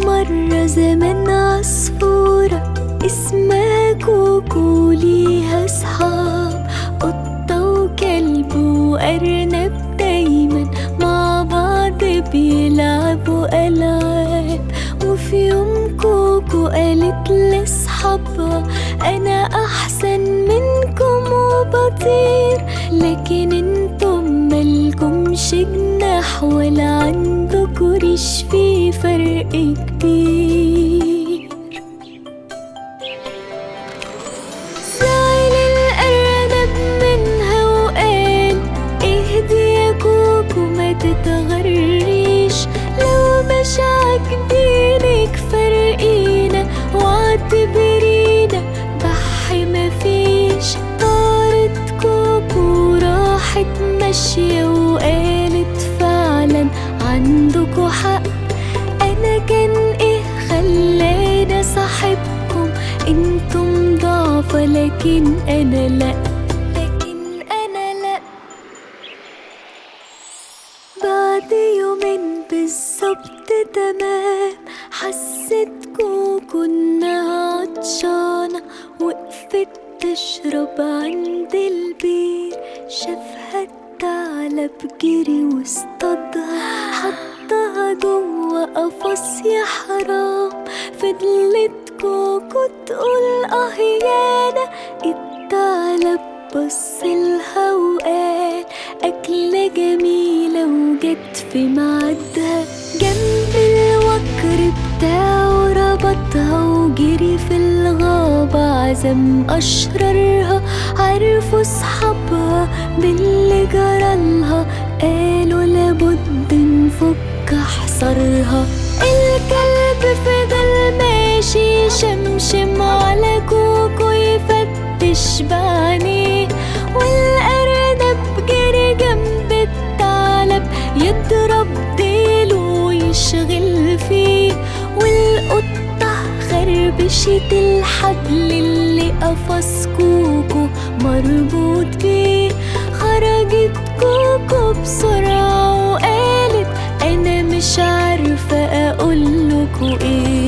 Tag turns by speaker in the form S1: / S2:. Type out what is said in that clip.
S1: مرة زمان عصفورة اسمها كوكو ليها صحاب قطة وكلب وأرنب دايما مع بعض بيلعبوا ألعاب وفي يوم كوكو قالت لأصحابها أنا أحسن منكم وبطير لكن انتم ملكمش جناح ولا عندكوا ريش في فرق كبير زعل الأرنب منها وقال اهدي يا كوكو ما تتغريش لو مش عاجبينك فرقينا واعتبرينا بحي مفيش طارت كوكو راحت ماشية وقالت فعلا عندكوا حق انا كان ايه خلاني صاحبكم انتم ضعفة لكن انا لا لكن انا لا بعد يومين بالظبط تمام حست كوكو انها عطشانة وقفت تشرب عند البير شافها الثعلب جري واصطادها حطها جوه قفص يا حرام فضلت كوكو تقول اه يانا الثعلب بصلها وقال أكلة جميلة وجت في ميعادها جنب الوكر بتاعه ربطها وجري في الغابة عزم أشرارها عرفوا صحابها باللي جرالها قالوا لابد نفك حصرها الكلب فضل ماشي شمشم على كوكو يفتش بعينيه والأرنب جري جنب الثعلب يضرب ديله ويشغل فيه والقطة خربشت الحبل اللي قفص كوكو مربوط بيه خرجت كوكو بسرعة وقالت أنا مش عارفة أقولكوا إيه